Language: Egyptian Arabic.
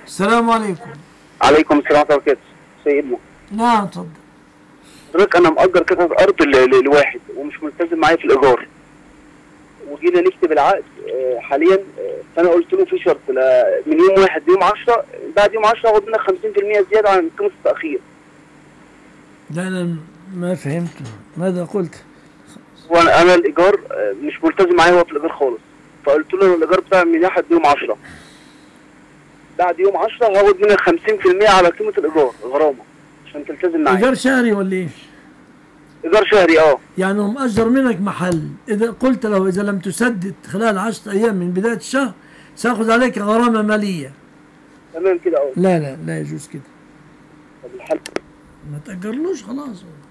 السلام عليكم عليكم السلام ورحمه الله وبركاته سيدنا نعم اتفضل حضرتك انا مأجر قطعه ارض ل- ل- لواحد ومش ملتزم معايا في الايجار وجينا نكتب العقد آه، حاليا آه، فانا قلت له في شرط لا- من يوم واحد ليوم 10 بعد يوم 10 هاخد منك 50% زياده عن قيمه التاخير لا انا ما فهمت ماذا قلت وانا انا الايجار آه، مش ملتزم معايا هو في الايجار خالص فقلت له الايجار بتاعي من واحد ليوم 10 بعد يوم 10 هاخد منك 50% على قيمه الايجار غرامه عشان تلتزم معايا ايجار شهري ولا ايش ايجار شهري اه يعني هم اجر منك محل اذا قلت له اذا لم تسدد خلال عشرة ايام من بدايه الشهر ساخذ عليك غرامه ماليه تمام كده اه لا لا لا يجوز كده طب الحل ما تاجرلوش خلاص